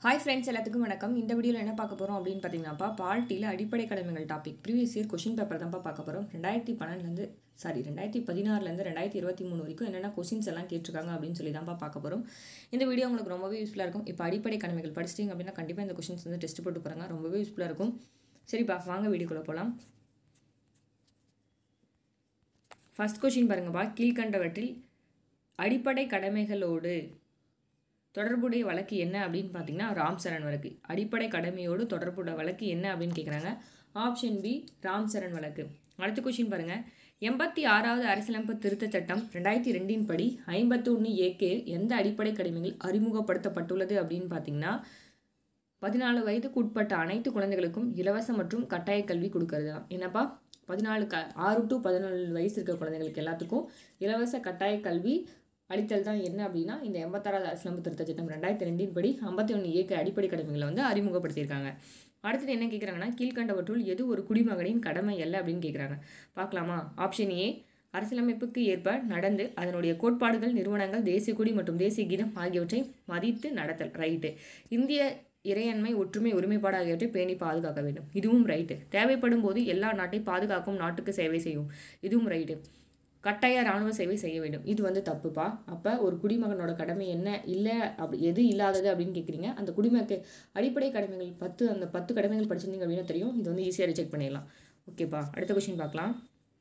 hi friends எல்லாத்துக்கும் வணக்கம் இந்த வீடியோவில் என்ன பார்க்க போகிறோம் அப்படின்னு பார்த்தீங்கன்னாப்பா பால்ட்டியில் அடிப்படை கடமைகள் topic previous year question paper தான்ப்பா பார்க்க போகிறோம் ரெண்டாயிரத்தி பன்னெண்டுலேருந்து சாரி ரெண்டாயிரத்தி பதினாறுலேருந்து ரெண்டாயிரத்தி இருபத்தி மூணு வரைக்கும் என்னென்ன கொஷின்ஸ் எல்லாம் கேட்டிருக்காங்க அப்படின்னு சொல்லி தான்ப்பா பார்க்க போகிறோம் இந்த வீடியோ உங்களுக்கு ரொம்பவே யூஸ்ஃபுல்லாக இருக்கும் இப்போ அடிப்படை கடமைகள் படிச்சிட்டிங்க அப்படின்னா கண்டிப்பாக இந்த கொஷின்ஸ் வந்து டெஸ்ட் போட்டு போகிறாங்க ரொம்பவே யூஸ்ஃபுல்லாக இருக்கும் சரிப்பா வாங்க வீடியோக்குள்ளே போகலாம் ஃபர்ஸ்ட் கொஷின் பாருங்கப்பா கீழ்கண்டவற்றில் அடிப்படை கடமைகளோடு தொடர்புடைய வழக்கு என்ன அப்படின்னு பார்த்தீங்கன்னா ராம் சரண் வழக்கு அடிப்படை கடமையோடு தொடர்புடைய வழக்கு என்ன அப்படின்னு கேட்குறாங்க ஆப்ஷன் பி ராம் சரண் வழக்கு அடுத்த கொஷின் பாருங்கள் எண்பத்தி ஆறாவது அரசியலமைப்பு திருத்தச் சட்டம் ரெண்டாயிரத்தி ரெண்டின் படி ஐம்பத்தி ஒன்று ஏகே எந்த அடிப்படை கடமைகள் அறிமுகப்படுத்தப்பட்டுள்ளது அப்படின்னு பார்த்தீங்கன்னா பதினாலு வயதுக்கு உட்பட்ட அனைத்து குழந்தைகளுக்கும் இலவச மற்றும் கட்டாய கல்வி கொடுக்கறது தான் என்னப்பா பதினாலு க ஆறு டு பதினாலு வயசு இருக்க குழந்தைங்களுக்கு எல்லாத்துக்கும் இலவச கட்டாய கல்வி அளித்தல் தான் என்ன அப்படின்னா இந்த எண்பத்தாறாவது அரசியலமைப்பு திருத்த சட்டம் ரெண்டாயிரத்தி ரெண்டின் படி ஐம்பத்தி ஒன்று ஏக்க அடிப்படை கடமைகளை வந்து அறிமுகப்படுத்தியிருக்காங்க அடுத்தது என்ன கேட்குறாங்கன்னா கீழ்கண்டவற்றுள் எது ஒரு குடிமகனின் கடமை அல்ல அப்படின்னு கேட்குறாங்க பார்க்கலாமா ஆப்ஷன் ஏ அரசியலமைப்புக்கு ஏற்ப நடந்து அதனுடைய கோட்பாடுகள் நிறுவனங்கள் தேசிய கொடி மற்றும் தேசிய கீதம் ஆகியவற்றை மதித்து நடத்தல் ரைட்டு இந்திய இறையாண்மை ஒற்றுமை ஒருமைப்பாடு ஆகியவற்றை பேணி பாதுகாக்க வேண்டும் இதுவும் ரைட்டு தேவைப்படும் போது எல்லா நாட்டை பாதுகாக்கும் நாட்டுக்கு சேவை செய்யும் இதுவும் ரைட்டு கட்டாய இராணுவ சேவை செய்ய வேண்டும் இது வந்து தப்புப்பா அப்போ ஒரு குடிமகனோட கடமை என்ன இல்லை அப்படி எது இல்லாதது அப்படின்னு கேட்குறீங்க அந்த குடிமக்கு அடிப்படை கடமைகள் பத்து அந்த பத்து கடமைகள் படிச்சிருந்தீங்க அப்படின்னா தெரியும் இது வந்து ஈஸியாக ரிஜெக்ட் பண்ணிடலாம் ஓகேப்பா அடுத்த கொஷின் பார்க்கலாம்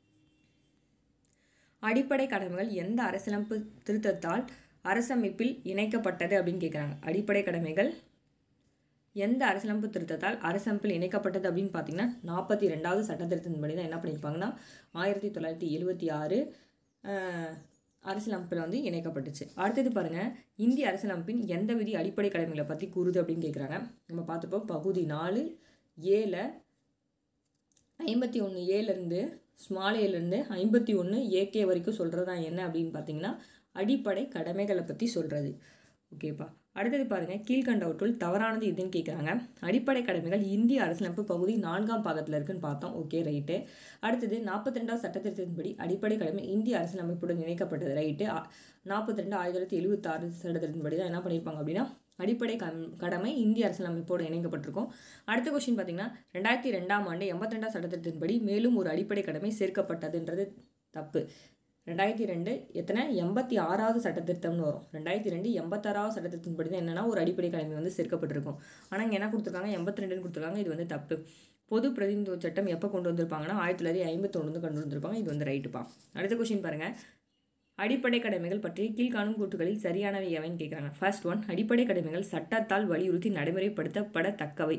அடிப்படை கடமைகள் எந்த அரசியலமைப்பு திருத்தத்தால் அரசமைப்பில் இணைக்கப்பட்டது அப்படின்னு கேட்குறாங்க அடிப்படை கடமைகள் எந்த அரசியலமைப்பு திருத்தத்தால் அரசமைப்பில் இணைக்கப்பட்டது அப்படின்னு பார்த்தீங்கன்னா நாற்பத்தி ரெண்டாவது சட்ட திருத்தத்தின்படி தான் என்ன பண்ணியிருப்பாங்கன்னா ஆயிரத்தி தொள்ளாயிரத்தி எழுபத்தி ஆறு அரசியலமைப்பில் வந்து இணைக்கப்பட்டுச்சு அடுத்தது பாருங்கள் இந்திய அரசியலமைப்பின் எந்த விதி அடிப்படை கடமைகளை பற்றி கூறுது அப்படின்னு கேட்குறாங்க நம்ம பார்த்துப்போம் பகுதி நாலு ஏல ஐம்பத்தி ஒன்று ஏலேருந்து ஸ்மால் ஏலேருந்து ஐம்பத்தி ஒன்று ஏகே வரைக்கும் சொல்கிறது தான் என்ன அப்படின்னு பார்த்தீங்கன்னா அடிப்படை கடமைகளை பற்றி சொல்கிறது ஓகேப்பா அடுத்தது பாருங்கள் கீழ்கண்டவற்றுள் தவறானது எதுன்னு கேட்குறாங்க அடிப்படை கடமைகள் இந்திய அரசியலமைப்பு பகுதி நான்காம் பாகத்தில் இருக்குன்னு பார்த்தோம் ஓகே ரைட்டு அடுத்தது நாற்பத்தி ரெண்டாவது சட்டத்திட்டத்தின்படி அடிப்படை கடமை இந்திய அரசியலமைப்புடன் இணைக்கப்பட்டது ரைட்டு நாற்பத்தி ரெண்டு ஆயிரத்தி தொள்ளாயிரத்தி எழுபத்தாறு சட்டத்திட்டத்தின்படி தான் என்ன பண்ணியிருப்பாங்க அப்படின்னா அடிப்படை கம் கடமை இந்திய அரசியலமைப்போடு இணைக்கப்பட்டிருக்கும் அடுத்த கொஸ்டின் பார்த்தீங்கன்னா ரெண்டாயிரத்தி ரெண்டாம் ஆண்டு எண்பத்தி ரெண்டாம் சட்டத்திட்டத்தின்படி மேலும் ஒரு அடிப்படை கடமை சேர்க்கப்பட்டதுன்றது தப்பு ரெண்டாயிரத்தி ரெண்டு எத்தனை எண்பத்தி ஆறாவது சட்டத்திருத்தம்னு வரும் ரெண்டாயிரத்தி ரெண்டு எண்பத்தாறாவது சட்டத்திருத்தம் தான் என்னென்னா ஒரு அடிப்படை கடமை வந்து சேர்க்கப்பட்டிருக்கும் ஆனால் இங்கே என்ன கொடுத்துருக்காங்க எண்பத்தி ரெண்டுன்னு கொடுத்துருக்காங்க இது வந்து தப்பு பொது பிரதிநிதித்துவ சட்டம் எப்போ கொண்டு வந்திருப்பாங்கன்னா ஆயிரத்தி தொள்ளாயிரத்தி ஐம்பத்தொன்று வந்து கொண்டு வந்திருப்பாங்க இது வந்து ரைட்டுப்பா அடுத்த கொஸ்டின் பாருங்கள் அடிப்படை கடமைகள் பற்றி கீழ்காணும் கூற்றுகளில் சரியானவை எவைன்னு கேட்குறாங்க ஃபர்ஸ்ட் ஒன் அடிப்படை கடமைகள் சட்டத்தால் வலியுறுத்தி நடைமுறைப்படுத்தப்படத்தக்கவை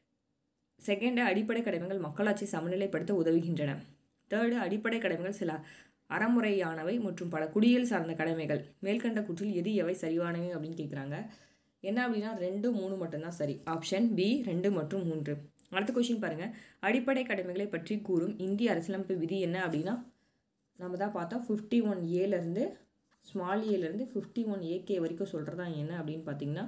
செகண்டு அடிப்படை கடமைகள் மக்களாட்சி சமநிலைப்படுத்த உதவுகின்றன தேர்டு அடிப்படை கடமைகள் சில அறமுறையானவை மற்றும் பல குடியியல் சார்ந்த கடமைகள் மேற்கண்ட கூற்றில் எது எவை சரியானவை அப்படின்னு கேட்குறாங்க என்ன அப்படின்னா ரெண்டு மூணு மட்டும்தான் சரி ஆப்ஷன் பி ரெண்டு மற்றும் மூன்று அடுத்த கொஷின் பாருங்கள் அடிப்படை கடமைகளை பற்றி கூறும் இந்திய அரசியலமைப்பு விதி என்ன அப்படின்னா நம்ம தான் பார்த்தோம் ஃபிஃப்டி ஒன் ஏலேருந்து ஸ்மால் ஏலேருந்து ஃபிஃப்டி ஒன் ஏகே வரைக்கும் சொல்கிறதா என்ன அப்படின்னு பார்த்தீங்கன்னா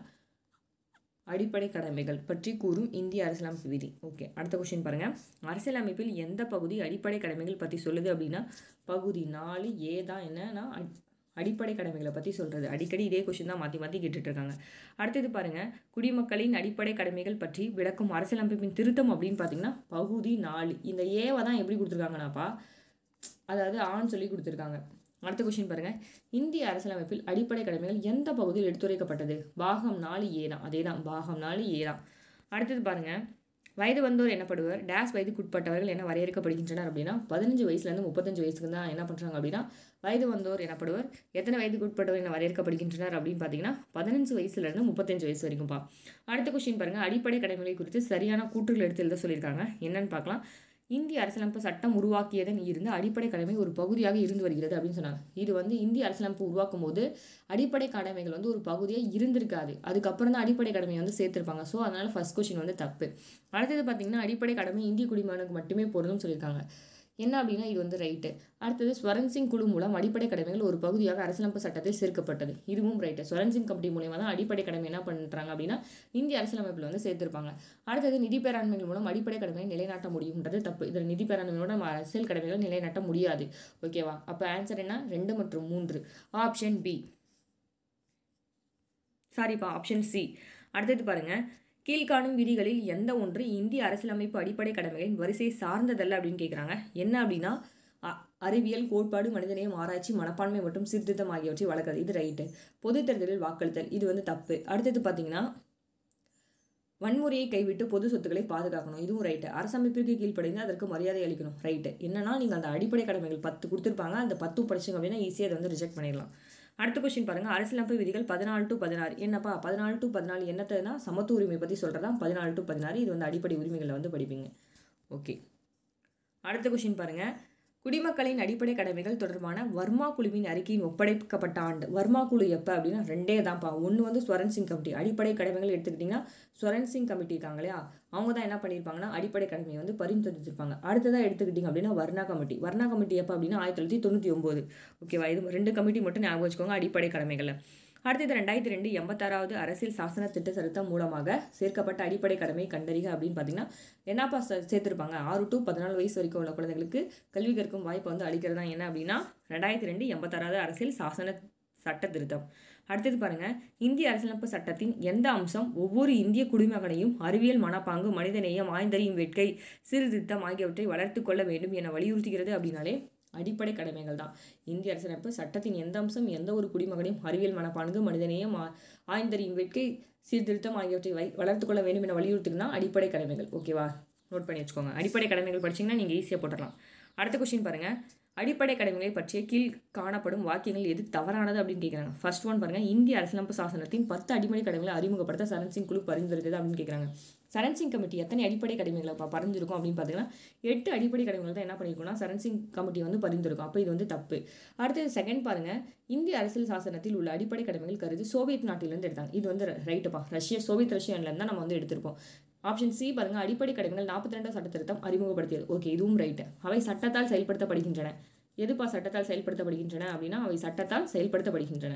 அடிப்படை கடமைகள் பற்றி கூறும் இந்திய அரசியலமைப்பு விதி ஓகே அடுத்த கொஸ்டின் பாருங்கள் அரசியலமைப்பில் எந்த பகுதி அடிப்படை கடமைகள் பற்றி சொல்லுது அப்படின்னா பகுதி நாலு ஏ தான் என்னன்னா அடிப்படை கடமைகளை பற்றி சொல்கிறது அடிக்கடி இதே கொஷின் தான் மாற்றி மாற்றி கேட்டுட்ருக்காங்க அடுத்தது பாருங்கள் குடிமக்களின் அடிப்படை கடமைகள் பற்றி விளக்கும் அரசியலமைப்பின் திருத்தம் அப்படின்னு பார்த்தீங்கன்னா பகுதி நாலு இந்த ஏவை தான் எப்படி கொடுத்துருக்காங்கனாப்பா அதாவது ஆண் சொல்லி கொடுத்துருக்காங்க அடுத்த கொஸ்டின் பாருங்கள் இந்திய அரசியலமைப்பில் அடிப்படை கடமைகள் எந்த பகுதியில் எடுத்துரைக்கப்பட்டது பாகம் நாலு ஏ தான் அதே தான் பாகம் நாலு ஏ தான் அடுத்தது பாருங்கள் வயது வந்தோர் எனப்படுவர் டேஸ் வயதுக்கு உட்பட்டவர்கள் என்ன வரையறுக்கப்படுகின்றனர் அப்படின்னா பதினஞ்சு வயசுலேருந்து முப்பத்தஞ்சு வயசுக்கு தான் என்ன பண்ணுறாங்க அப்படின்னா வயது வந்தோர் எனப்படுவர் எத்தனை வயதுக்கு உட்பட்டவர் என்ன வரையறுக்கப்படுகின்றனர் அப்படின்னு பார்த்தீங்கன்னா பதினஞ்சு வயசுலேருந்து முப்பத்தஞ்சு வயசு வரைக்கும்ப்பா அடுத்த கொஸ்டின் பாருங்கள் அடிப்படை கடமைகளை குறித்து சரியான கூற்றுகள் எடுத்து எழுத சொல்லியிருக்காங்க என்னன்னு பார்க்கலாம் இந்திய அரசியலமைப்பு சட்டம் உருவாக்கியதன் இருந்து அடிப்படை கடமை ஒரு பகுதியாக இருந்து வருகிறது அப்படின்னு சொன்னாங்க இது வந்து இந்திய அரசியலமைப்பு உருவாக்கும் போது அடிப்படை கடமைகள் வந்து ஒரு பகுதியாக இருந்திருக்காது அதுக்கப்புறம் தான் அடிப்படை கடமையை வந்து சேர்த்துருப்பாங்க ஸோ அதனால் ஃபஸ்ட் கொஸ்டின் வந்து தப்பு அடுத்தது பார்த்திங்கன்னா அடிப்படை கடமை இந்திய குடிமகனுக்கு மட்டுமே பொருந்தும் சொல்லியிருக்காங்க என்ன அப்படின்னா இது வந்து ரைட்டு அடுத்தது ஸ்வரன் சிங் குழு மூலம் அடிப்படை கடமைகள் ஒரு பகுதியாக அரசியலமைப்பு சட்டத்தில் சேர்க்கப்பட்டது இதுவும் ரைட்டு ஸ்வரன் சிங் கமிட்டி மூலியமாக தான் அடிப்படை கடமை என்ன பண்ணுறாங்க அப்படின்னா இந்திய அரசியலமைப்பில் வந்து சேர்த்திருப்பாங்க அடுத்தது நிதி பேராண்மைகள் மூலம் அடிப்படை கடமையை நிலைநாட்ட முடியும்ன்றது தப்பு இதில் நிதி பேராண்மையோட நம்ம அரசியல் கடமைகள் நிலைநாட்ட முடியாது ஓகேவா அப்போ ஆன்சர் என்ன ரெண்டு மற்றும் மூன்று ஆப்ஷன் பி சாரிப்பா ஆப்ஷன் சி அடுத்தது பாருங்க கீழ்காணும் விதிகளில் எந்த ஒன்று இந்திய அரசியலமைப்பு அடிப்படை கடமைகளின் வரிசை சார்ந்ததல்ல அப்படின்னு கேட்குறாங்க என்ன அப்படின்னா அ- அறிவியல் கோட்பாடு மனிதநேயம் ஆராய்ச்சி மனப்பான்மை மற்றும் சீர்திருத்தம் ஆகியவற்றை வளர்க்குறது இது ரைட்டு பொது தேர்தலில் வாக்களித்தல் இது வந்து தப்பு அடுத்தது பார்த்தீங்கன்னா வன்முறையை கைவிட்டு பொது சொத்துக்களை பாதுகாக்கணும் இதுவும் ரைட்டு அரசமைப்பிற்கு கீழ்ப்படைந்து அதற்கு மரியாதை அளிக்கணும் ரைட்டு என்னன்னா நீங்கள் அந்த அடிப்படை கடமைகள் பத்து கொடுத்துருப்பாங்க அந்த பத்தும் படிச்சிங்க அப்படின்னா ஈஸியாக அதை வந்து ரிஜெக்ட் பண்ணிடலாம் அடுத்த கொஸ்டின் பாருங்க அரசியலமைப்பு விதிகள் பதினாலு டு பதினாறு என்னப்பா பதினாலு டு பதினாலு என்னத்தனா சமத்துவ உரிமை பற்றி சொல்கிறதா பதினாலு டு பதினாறு இது வந்து அடிப்படை உரிமைகளை வந்து படிப்பீங்க ஓகே அடுத்த கொஸ்டின் பாருங்க குடிமக்களின் அடிப்படை கடமைகள் தொடர்பான வர்மா குழுவின் அறிக்கையின் ஒப்படைக்கப்பட்ட ஆண்டு வர்மா குழு எப்போ அப்படின்னா ரெண்டே தான்ப்பா ஒன்று வந்து ஸ்வரன் சிங் கமிட்டி அடிப்படை கடமைகள் எடுத்துக்கிட்டிங்கன்னா ஸ்வரன் சிங் கமிட்டி இருக்காங்க இல்லையா அவங்க தான் என்ன பண்ணியிருப்பாங்கன்னா அடிப்படை கடமையை வந்து பரிந்துரைச்சிருப்பாங்க அடுத்ததாக எடுத்துக்கிட்டிங்க அப்படின்னா வர்ணா கமிட்டி வர்ணா கமிட்டி எப்போ அப்படின்னா ஆயிரத்தி தொள்ளாயிரத்தி தொண்ணூற்றி ஒம்பது ஓகேவா இது ரெண்டு கமிட்டி மட்டும் ஞாபகம் வச்சுக்கோங்க அடிப்படை கடமைகளில் அடுத்தது ரெண்டாயிரத்தி ரெண்டு எண்பத்தாறாவது அரசியல் சாசன திட்ட திருத்தம் மூலமாக சேர்க்கப்பட்ட அடிப்படை கடமை கண்டறிக அப்படின்னு பார்த்தீங்கன்னா என்னப்பா சே- சேர்த்திருப்பாங்க ஆறு டு பதினாலு வயசு வரைக்கும் உள்ள குழந்தைகளுக்கு கல்வி கற்கும் வாய்ப்பை வந்து அளிக்கிறது தான் என்ன அப்படின்னா ரெண்டாயிரத்தி ரெண்டு எண்பத்தாறாவது அரசியல் சாசன சட்ட திருத்தம் அடுத்தது பாருங்க இந்திய அரசியலமைப்பு சட்டத்தின் எந்த அம்சம் ஒவ்வொரு இந்திய குடிமகனையும் அறிவியல் மனப்பாங்கு மனிதநேயம் ஆய்ந்தறியும் வேட்கை சீர்திருத்தம் ஆகியவற்றை வளர்த்து கொள்ள வேண்டும் என வலியுறுத்துகிறது அப்படின்னாலே அடிப்படை கடமைகள் தான் இந்திய அரசியலமைப்பு சட்டத்தின் எந்த அம்சம் எந்த ஒரு குடிமகனையும் அறிவியல் மனப்பான்கு மனிதநேயம் ஆ- ஆய்ந்தறியும் வேட்கை சீர்திருத்தம் ஆகியவற்றை வை வளர்த்து கொள்ள வேண்டும் என வலியுறுத்துக்குன்னா அடிப்படை கடமைகள் ஓகேவா நோட் பண்ணி வச்சுக்கோங்க அடிப்படை கடமைகள் படிச்சீங்கன்னா நீங்கள் ஈஸியாக போட்டுடலாம் அடுத்த கொஸ்டின் பாருங்க அடிப்படை கடமைகளை பற்றிய கீழ் காணப்படும் வாக்கியங்கள் எது தவறானது அப்படின்னு கேட்குறாங்க ஃபர்ஸ்ட் ஒன் பாருங்க இந்திய அரசியலமைப்பு சாசனத்தின் பத்து அடிப்படை கடமைகளை அறிமுகப்படுத்த சரண் சிங் குழு பரிந்துரைத்தது அப்படின்னு கேட்குறாங்க சரண் சிங் கமிட்டி எத்தனை அடிப்படை கடமைகளை ப- பரிந்துரைக்கும் அப்படின்னு பார்த்தீங்கன்னா எட்டு அடிப்படை கடமைகள் தான் என்ன பண்ணியிருக்கோம்னா சரண் சிங் கமிட்டி வந்து பரிந்துரைக்கும் அப்போ இது வந்து தப்பு அடுத்தது செகண்ட் பாருங்க இந்திய அரசியல் சாசனத்தில் உள்ள அடிப்படை கடமைகள் கருதி சோவியத் நாட்டிலிருந்து எடுத்தாங்க இது வந்து ரைட்டுப்பா ரஷ்யா சோவியத் ரஷ்யான்லேருந்து தான் நம்ம வந்து எடுத்திருப்போம் ஆப்ஷன் சி பாருங்க அடிப்படை கடமைகள் நாற்பத்தி ரெண்டாம் சட்ட திருத்தம் அறிமுகப்படுத்தியது ஓகே இதுவும் ரைட்டு அவை சட்டத்தால் செயல்படுத்தப்படுகின்றன எதுப்பா சட்டத்தால் செயல்படுத்தப்படுகின்றன அப்படின்னா அவை சட்டத்தால் செயல்படுத்தப்படுகின்றன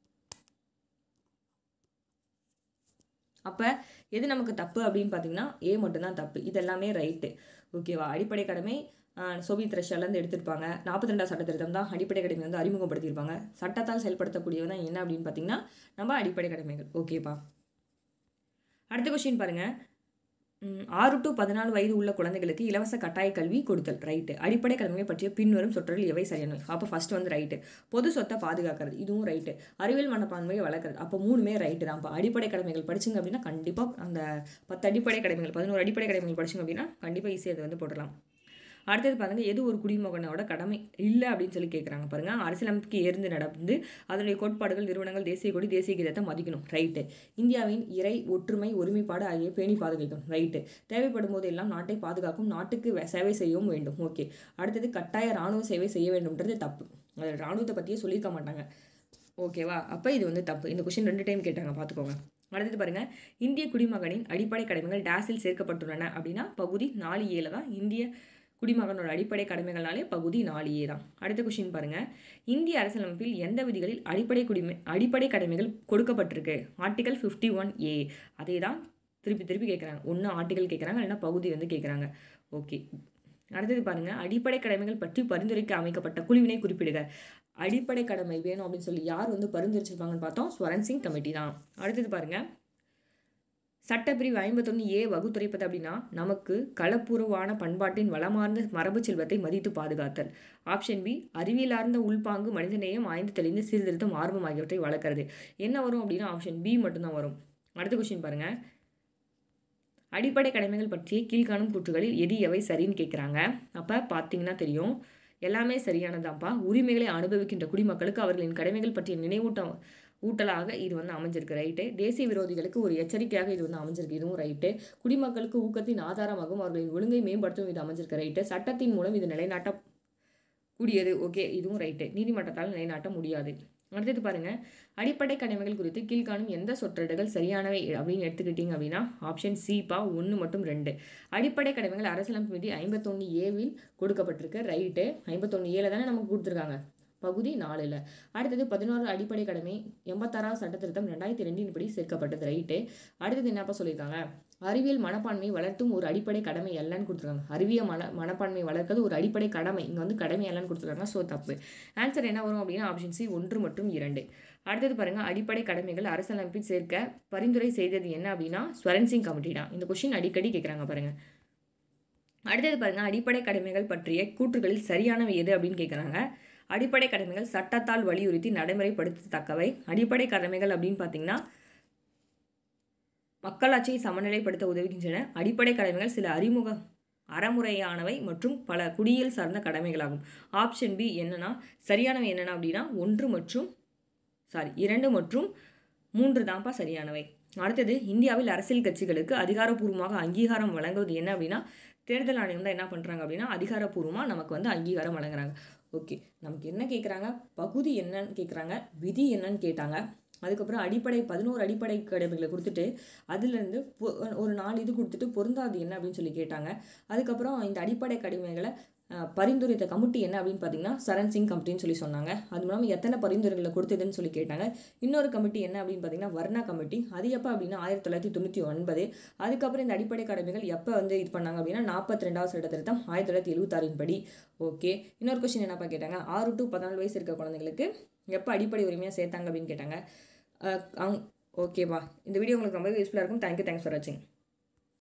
அப்போ எது நமக்கு தப்பு அப்படின்னு பார்த்தீங்கன்னா ஏ மட்டும்தான் தப்பு இது எல்லாமே ரைட்டு ஓகேவா அடிப்படை கடமை ஆஹ், சோவியத் ரஷ்யாலேருந்து எடுத்திருப்பாங்க நாற்பத்தி ரெண்டாம் சட்ட திருத்தம் தான் அடிப்படை கடமை வந்து அறிமுகப்படுத்தியிருப்பாங்க சட்டத்தால் செயல்படுத்தக்கூடியவன் தான் என்ன அப்படின்னு பார்த்தீங்கன்னா நம்ம அடிப்படை கடமைகள் ஓகேப்பா அடுத்த கொஸ்டின் பாருங்க ம், ஆறு டு பதினாலு வயது உள்ள குழந்தைகளுக்கு இலவச கட்டாய கல்வி கொடுத்தல் ரைட்டு அடிப்படை கடமையை பற்றிய பின்வரும் சொற்றொடர்கள் எவை சரியானவை அப்போ ஃபர்ஸ்ட் வந்து ரைட்டு பொது சொத்தை பாதுகாக்கிறது இதுவும் ரைட்டு அறிவியல் மனப்பான்மையை வளர்க்குறது அப்போ மூணுமே ரைட்டு தான் அப்போ அடிப்படை கடமைகள் படிச்சிங்க அப்படின்னா கண்டிப்பாக அந்த பத்து அடிப்படை கடமைகள் பதினோரு அடிப்படை கடமைகள் படிச்சிங்க அப்படின்னா கண்டிப்பாக ஈஸியாக அதை வந்து போட்டுடலாம் அடுத்தது பாருங்க எது ஒரு குடிமகனோட கடமை இல்லை அப்படின்னு சொல்லி கேட்குறாங்க பாருங்க அரசியலமைப்புக்கு ஏர்ந்து நடந்து அதனுடைய கோட்பாடுகள் நிறுவனங்கள் தேசிய கொடி தேசிய கீதத்தை மதிக்கணும் ரைட்டு இந்தியாவின் இறை ஒற்றுமை ஒருமைப்பாடு ஆகிய பேணி பாதுகாக்கணும் ரைட்டு தேவைப்படும் போது எல்லாம் நாட்டை பாதுகாக்கும் நாட்டுக்கு வே- சேவை செய்யவும் வேண்டும் ஓகே அடுத்தது கட்டாய ராணுவ சேவை செய்ய வேண்டும்ன்றது தப்பு அது ராணுவத்தை பற்றியே சொல்லியிருக்க மாட்டாங்க ஓகேவா அப்போ இது வந்து தப்பு இந்த கொஷின் ரெண்டு டைம் கேட்டாங்க பார்த்துக்கோங்க அடுத்தது பாருங்க இந்திய குடிமகனின் அடிப்படை கடமைகள் டேஸில் சேர்க்கப்பட்டுள்ளன அப்படின்னா பகுதி நாலு ஏல தான் இந்திய குடிமகனோட அடிப்படை கடமைகள்னாலே பகுதி நாலு ஏ தான் அடுத்த கொஷின் பாருங்க இந்திய அரசியலமைப்பில் எந்த விதிகளில் அடிப்படை குடிமை அடிப்படை கடமைகள் கொடுக்கப்பட்டிருக்கு ஆர்டிகல் ஃபிஃப்டி ஒன் ஏ அதே தான் திருப்பி திருப்பி கேட்குறாங்க ஒன்று ஆர்டிகல் கேட்குறாங்க இல்லைன்னா பகுதி வந்து கேட்குறாங்க ஓகே அடுத்தது பாருங்க அடிப்படை கடமைகள் பற்றி பரிந்துரைக்க அமைக்கப்பட்ட குழுவினை குறிப்பிடுக அடிப்படை கடமை வேணும் அப்படின்னு சொல்லி யார் வந்து பரிந்துரைச்சிருப்பாங்கன்னு பார்த்தோம் ஸ்வரன் சிங் கமிட்டி தான் அடுத்தது பாருங்க சட்டப்பிரிவு ஐம்பத்தொன்று ஏ வகுத்துரைப்பது அப்படின்னா நமக்கு களப்பூர்வமான பண்பாட்டின் வளமார்ந்த மரபு செல்வத்தை மதித்து பாதுகாத்தல் ஆப்ஷன் பி அறிவியலார்ந்த உள்பாங்கு மனிதநேயம் ஆய்ந்து தெளிந்து சீர்திருத்தம் ஆர்வம் ஆகியவற்றை வளர்க்கறது என்ன வரும் அப்படின்னா ஆப்ஷன் பி மட்டும்தான் வரும் அடுத்த கொஸ்டின் பாருங்க அடிப்படை கடமைகள் பற்றிய கீழ்காணும் கூற்றுகளில் எது எவை சரின்னு கேட்குறாங்க அப்போ பார்த்தீங்கன்னா தெரியும் எல்லாமே சரியானதாப்பா உரிமைகளை அனுபவிக்கின்ற குடிமக்களுக்கு அவர்களின் கடமைகள் பற்றிய நினைவூட்டம் ஊட்டலாக இது வந்து அமைஞ்சிருக்கு ரைட்டு தேசிய விரோதிகளுக்கு ஒரு எச்சரிக்கையாக இது வந்து அமைஞ்சிருக்கு இதுவும் ரைட்டு குடிமக்களுக்கு ஊக்கத்தின் ஆதாரமாகவும் அவர்களின் ஒழுங்கை மேம்படுத்தவும் இது அமைஞ்சிருக்கு ரைட்டு சட்டத்தின் மூலம் இது நிலைநாட்ட கூடியது ஓகே இதுவும் ரைட்டு நீதிமன்றத்தால் நிலைநாட்ட முடியாது அடுத்தது பாருங்க அடிப்படை கடமைகள் குறித்து கீழ்காணும் எந்த சொற்றொடர்கள் சரியானவை அப்படின்னு எடுத்துக்கிட்டீங்க அப்படின்னா ஆப்ஷன் சிப்பா ஒன்று மற்றும் ரெண்டு அடிப்படை கடமைகள் அரசியலமைப்பு விதி ஐம்பத்தொன்று ஏவில் கொடுக்கப்பட்டிருக்கு ரைட்டு ஐம்பத்தொன்று ஏல தானே நமக்கு கொடுத்துருக்காங்க பகுதி நாலில் அடுத்தது பதினோரு அடிப்படை கடமை எண்பத்தாறாவது சட்ட திருத்தம் ரெண்டாயிரத்தி ரெண்டின் படி சேர்க்கப்பட்டது ரைட்டு அடுத்தது என்னப்பா சொல்லியிருக்காங்க அறிவியல் மனப்பான்மையை வளர்த்தும் ஒரு அடிப்படை கடமை அல்லன்னு கொடுத்துருக்காங்க அறிவியல் மன மனப்பான்மை வளர்க்கிறது ஒரு அடிப்படை கடமை இங்கே வந்து கடமை அல்லன்னு கொடுத்துருக்காங்க ஸோ தப்பு ஆன்சர் என்ன வரும் அப்படின்னா ஆப்ஷன் சி ஒன்று மற்றும் இரண்டு அடுத்தது பாருங்கள் அடிப்படை கடமைகள் அரசியலமைப்பில் சேர்க்க பரிந்துரை செய்தது என்ன அப்படின்னா ஸ்வரன் சிங் கமிட்டி தான் இந்த கொஷின் அடிக்கடி கேட்குறாங்க பாருங்கள் அடுத்தது பாருங்கள் அடிப்படை கடமைகள் பற்றிய கூற்றுகளில் சரியானவை எது அப்படின்னு கேட்குறாங்க அடிப்படை கடமைகள் சட்டத்தால் வலியுறுத்தி நடைமுறைப்படுத்தத்தக்கவை அடிப்படை கடமைகள் அப்படின்னு பார்த்தீங்கன்னா மக்களாட்சியை சமநிலைப்படுத்த உதவுகின்றன அடிப்படை கடமைகள் சில அறிமுக அறமுறையானவை மற்றும் பல குடியியல் சார்ந்த கடமைகளாகும் ஆப்ஷன் பி என்னன்னா சரியானவை என்னென்னா அப்படின்னா ஒன்று மற்றும் சாரி இரண்டு மற்றும் மூன்று தான்ப்பா சரியானவை அடுத்தது இந்தியாவில் அரசியல் கட்சிகளுக்கு அதிகாரப்பூர்வமாக அங்கீகாரம் வழங்குவது என்ன அப்படின்னா தேர்தல் ஆணையம் தான் என்ன பண்ணுறாங்க அப்படின்னா அதிகாரப்பூர்வமாக நமக்கு வந்து அங்கீகாரம் வழங்குறாங்க ஓகே நமக்கு என்ன கேட்குறாங்க பகுதி என்னன்னு கேட்குறாங்க விதி என்னன்னு கேட்டாங்க அதுக்கப்புறம் அடிப்படை பதினோரு அடிப்படை கடமைகளை கொடுத்துட்டு அதுலேருந்து பொ- ஒரு நாலு இது கொடுத்துட்டு பொருந்தாது என்ன அப்படின்னு சொல்லி கேட்டாங்க அதுக்கப்புறம் இந்த அடிப்படை கடமைகளை அஹ், பரிந்துரைத்த கமிட்டி என்ன அப்படின்னு பார்த்தீங்கன்னா சரண் சிங் கமிட்டின்னு சொல்லி சொன்னாங்க அது மூலமாக எத்தனை பரிந்துரைகளை கொடுத்ததுன்னு சொல்லி கேட்டாங்க இன்னொரு கமிட்டி என்ன அப்படின்னு பார்த்தீங்கன்னா வர்ணா கமிட்டி அது எப்போ அப்படின்னா ஆயிரத்தி தொள்ளாயிரத்தி தொண்ணூற்றி ஒன்பது அதுக்கப்புறம் இந்த அடிப்படை கடமைகள் எப்போ வந்து இது பண்ணாங்க அப்படின்னா நாற்பத்தி ரெண்டாவது சட்ட திருத்தம் ஆயிரத்தி தொள்ளாயிரத்தி எழுபத்தாறின் படி ஓகே இன்னொரு கொஸ்டின் என்னப்பா கேட்டாங்க ஆறு டு பதினாலு வயசு இருக்க குழந்தைங்களுக்கு எப்போ அடிப்படை உரிமையாக சேர்த்தாங்க அப்படின்னு கேட்டாங்க அஹ் அவங்க ஓகேப்பா இந்த வீடியோ உங்களுக்கு ரொம்ப யூஸ்ஃபுல்லாக இருக்கும் தேங்க்யூ தேங்க்ஸ் ஃபார் வாட்சிங்